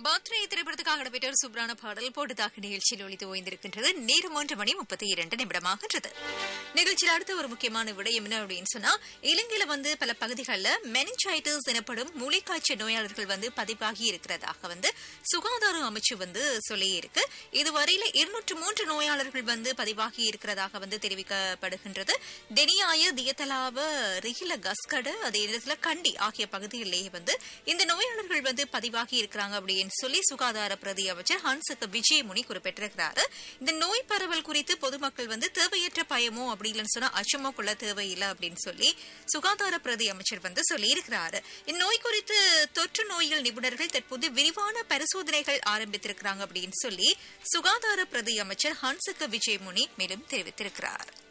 birthday திரைப்படத்துக்காக நடைபெற்ற ஒரு சூப்பரான பாடல் போட்டுதாக நிகழ்ச்சியில் ஒளித்து ஓய்ந்திருக்கின்றது நேரம் ஒன்று மணி முப்பத்தி இரண்டு நிமிடமாகின்றது நிகழ்ச்சியில் அடுத்த ஒரு முக்கியமான விடயம் என்ன அப்படின்னு சொன்னா இலங்கையில வந்து பல பகுதிகளில் மெனிஞ்சைட்டிஸ் எனப்படும் மூளைக்காய்ச்சல் நோயாளர்கள் வந்து பதிவாகி இருக்கிறதாக வந்து சுகாதார அமைச்சு வந்து சொல்லி இருக்கு இதுவரையில இருநூற்று மூன்று நோயாளர்கள் வந்து பதிவாகி இருக்கிறதாக வந்து தெரிவிக்கப்படுகின்றது டெனியாய தியத்தலாவ ரிகில கஸ்கட அதே நேரத்தில் கண்டி ஆகிய பகுதிகளிலேயே வந்து இந்த நோயாளர்கள் வந்து பதிவாகி இருக்கிறாங்க அப்படின்னு சொல்லி சுகாதார பிரதி அமைச்சர் ஹன்சக விஜயமுனி குறிப்பிட்டிருக்கிறாரு இந்த நோய் பரவல் குறித்து பொதுமக்கள் வந்து தேவையற்ற பயமோ அப்படி இல்லைன்னு சொன்னா அச்சமோ கொள்ள தேவையில்லை அப்படின்னு சொல்லி சுகாதார பிரதி அமைச்சர் வந்து சொல்லியிருக்கிறாரு இந்நோய் குறித்து தொற்று நோயியல் நிபுணர்கள் தற்போது விரிவான பரிசோதனைகள் ஆரம்பித்திருக்கிறாங்க அப்படின்னு சொல்லி சுகாதார பிரதி அமைச்சர் ஹன்சக விஜயமுனி மேலும் தெரிவித்திருக்கிறார்